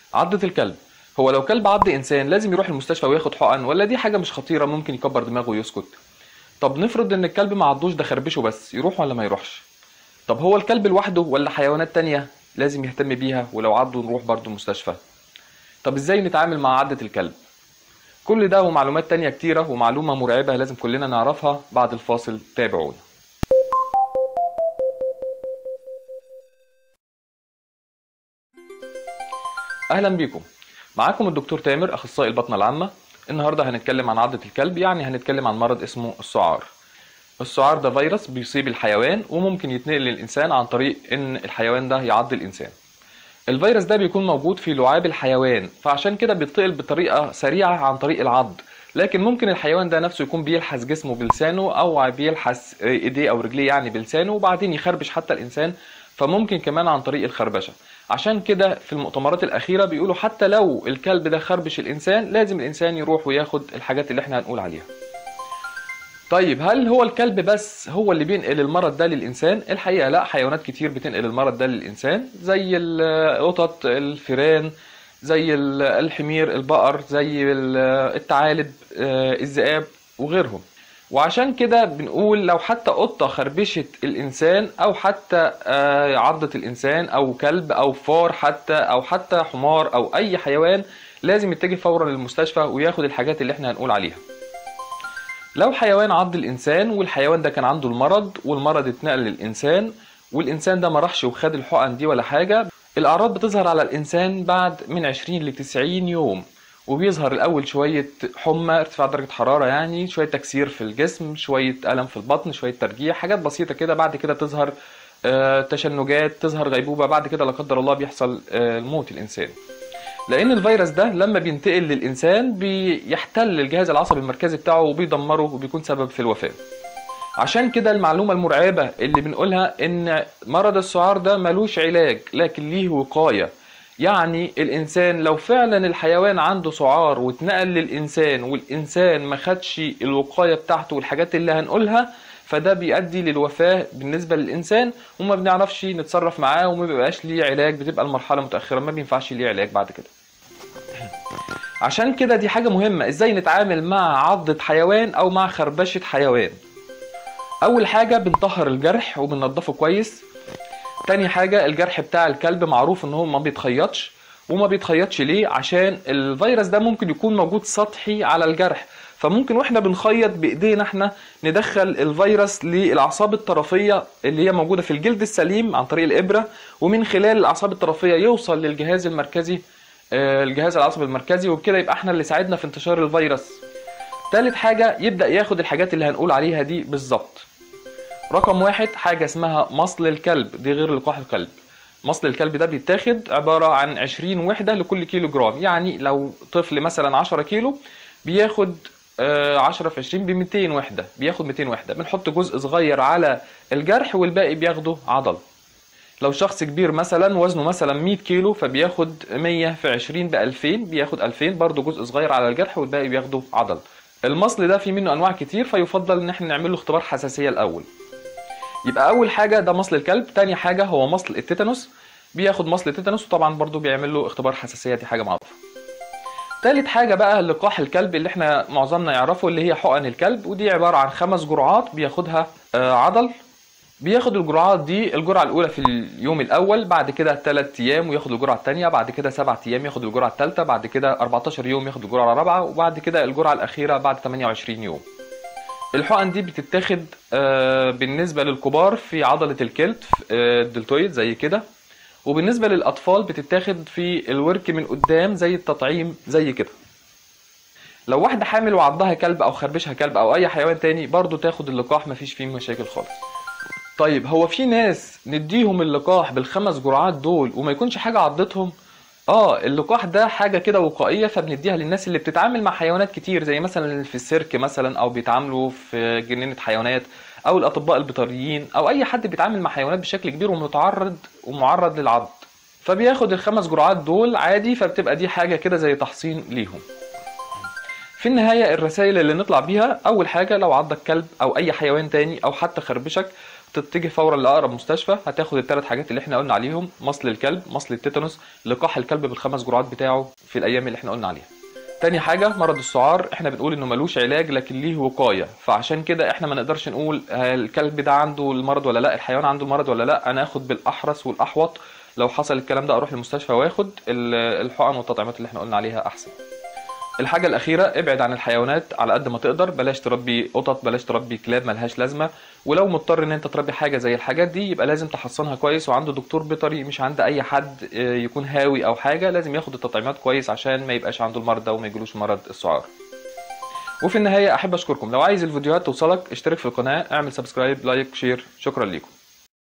عضة الكلب هو لو كلب عض انسان لازم يروح المستشفى وياخد حقن ولا دي حاجة مش خطيرة ممكن يكبر دماغه ويسكت طب نفرض ان الكلب ما عضوش ده خربشه بس يروح ولا ما يروحش طب هو الكلب لوحده ولا حيوانات تانية لازم يهتم بيها ولو عضه نروح برضه المستشفى طب ازاي نتعامل مع عضة الكلب كل ده ومعلومات تانية كتيرة ومعلومة مرعبة لازم كلنا نعرفها بعد الفاصل تابعونا اهلا بيكم معاكم الدكتور تامر اخصائي البطنه العامه النهارده هنتكلم عن عضه الكلب يعني هنتكلم عن مرض اسمه السعار السعار ده فيروس بيصيب الحيوان وممكن يتنقل للانسان عن طريق ان الحيوان ده يعض الانسان الفيروس ده بيكون موجود في لعاب الحيوان فعشان كده بيتنقل بطريقه سريعه عن طريق العض لكن ممكن الحيوان ده نفسه يكون بيلحس جسمه بلسانه او بيلحس ايديه او رجليه يعني بلسانه وبعدين يخربش حتى الانسان فممكن كمان عن طريق الخربشه عشان كده في المؤتمرات الأخيرة بيقولوا حتى لو الكلب ده خربش الإنسان لازم الإنسان يروح وياخد الحاجات اللي احنا هنقول عليها طيب هل هو الكلب بس هو اللي بينقل المرض ده للإنسان؟ الحقيقة لا حيوانات كتير بتنقل المرض ده للإنسان زي القطط الفيران زي الحمير البقر زي الثعالب الذئاب وغيرهم وعشان كده بنقول لو حتى قطة خربشت الإنسان أو حتى عضت الإنسان أو كلب أو فار حتى أو حتى حمار أو أي حيوان لازم يتجه فورا للمستشفى وياخد الحاجات اللي احنا هنقول عليها لو حيوان عض الإنسان والحيوان ده كان عنده المرض والمرض اتنقل للإنسان والإنسان ده ما راحش وخد الحقن دي ولا حاجة الأعراض بتظهر على الإنسان بعد من 20 ل 90 يوم وبيظهر الاول شويه حمى ارتفاع درجه حراره يعني شويه تكسير في الجسم شويه الم في البطن شويه ترجيع حاجات بسيطه كده بعد كده تظهر تشنجات تظهر غيبوبه بعد كده لا قدر الله بيحصل الموت الانسان لان الفيروس ده لما بينتقل للانسان بيحتل الجهاز العصبي المركزي بتاعه وبيدمره وبيكون سبب في الوفاه عشان كده المعلومه المرعبه اللي بنقولها ان مرض السعار ده ملوش علاج لكن ليه وقايه يعني الانسان لو فعلا الحيوان عنده سعار واتنقل للانسان والانسان ما خدش الوقايه بتاعته والحاجات اللي هنقولها فده بيؤدي للوفاه بالنسبه للانسان وما بنعرفش نتصرف معاه وما بيبقاش ليه علاج بتبقى المرحله متاخره ما بينفعش ليه علاج بعد كده عشان كده دي حاجه مهمه ازاي نتعامل مع عضه حيوان او مع خربشه حيوان اول حاجه بنطهر الجرح وبننضفه كويس تاني حاجة الجرح بتاع الكلب معروف ان هو ما بيتخيطش وما بيتخيطش ليه عشان الفيروس ده ممكن يكون موجود سطحي على الجرح فممكن واحنا بنخيط بايدينا احنا ندخل الفيروس للاعصاب الطرفيه اللي هي موجوده في الجلد السليم عن طريق الابره ومن خلال الاعصاب الطرفيه يوصل للجهاز المركزي الجهاز العصبي المركزي وبكده يبقى احنا اللي ساعدنا في انتشار الفيروس تالت حاجه يبدا ياخد الحاجات اللي هنقول عليها دي بالظبط رقم واحد حاجة اسمها مصل الكلب دي غير لقاح الكلب مصل الكلب ده بيتاخد عبارة عن 20 وحدة لكل كيلو جرام يعني لو طفل مثلا 10 كيلو بياخد 10 في 20 ب 200 وحدة بياخد 200 وحدة بنحط جزء صغير على الجرح والباقي بياخده عضل لو شخص كبير مثلا وزنه مثلا 100 كيلو فبياخد 100 في 20 ب 2000 بياخد 2000 برضه جزء صغير على الجرح والباقي بياخده عضل المصل ده في منه انواع كتير فيفضل ان احنا نعمل له اختبار حساسية الاول يبقى اول حاجه ده مصل الكلب تاني حاجه هو مصل التيتانوس بياخد مصل التيتانوس وطبعا برضو بيعمل له اختبار حساسيه دي حاجه معروفه تالت حاجه بقى لقاح الكلب اللي احنا معظمنا يعرفه اللي هي حقن الكلب ودي عباره عن خمس جرعات بياخدها عضل بياخد الجرعات دي الجرعه الاولى في اليوم الاول بعد كده 3 ايام وياخد الجرعه الثانيه بعد كده 7 ايام ياخد الجرعه الثالثه بعد كده 14 يوم ياخد الجرعه الرابعه وبعد كده الجرعه الاخيره بعد 28 يوم الحقن دي بتتاخد بالنسبه للكبار في عضله الكلف الدلتويد زي كده وبالنسبه للاطفال بتتاخد في الورك من قدام زي التطعيم زي كده لو واحده حامل وعضها كلب او خربشها كلب او اي حيوان تاني برضو تاخد اللقاح مفيش فيه مشاكل خالص طيب هو في ناس نديهم اللقاح بالخمس جرعات دول وما يكونش حاجه عضتهم اه اللقاح ده حاجه كده وقائيه فبنديها للناس اللي بتتعامل مع حيوانات كتير زي مثلا في السيرك مثلا او بيتعاملوا في جنينه حيوانات او الاطباء البيطريين او اي حد بيتعامل مع حيوانات بشكل كبير ومتعرض ومعرض للعض فبياخد الخمس جرعات دول عادي فبتبقى دي حاجه كده زي تحصين ليهم في النهاية الرسائل اللي نطلع بيها أول حاجة لو عضك كلب أو أي حيوان تاني أو حتى خربشك تتجه فورا لاقرب مستشفى هتاخد الثلاث حاجات اللي احنا قلنا عليهم مصل الكلب مصل التيتانوس لقاح الكلب بالخمس جرعات بتاعه في الايام اللي احنا قلنا عليها تاني حاجة مرض السعار احنا بنقول انه ملوش علاج لكن ليه وقاية فعشان كده احنا ما نقدرش نقول هل الكلب ده عنده المرض ولا لا الحيوان عنده المرض ولا لا انا اخد بالاحرس والاحوط لو حصل الكلام ده اروح المستشفى واخد ال- الحقن والتطعيمات اللي احنا قلنا عليها احسن الحاجة الأخيرة ابعد عن الحيوانات على قد ما تقدر بلاش تربي قطط بلاش تربي كلاب ملهاش لازمة ولو مضطر إن أنت تربي حاجة زي الحاجات دي يبقى لازم تحصنها كويس وعنده دكتور بيطري مش عند أي حد آه، يكون هاوي أو حاجة لازم ياخد التطعيمات كويس عشان ما يبقاش عنده المرض ده وما يجيلوش مرض السعار وفي النهاية أحب أشكركم لو عايز الفيديوهات توصلك اشترك في القناة اعمل سبسكرايب لايك شير شكرا ليكم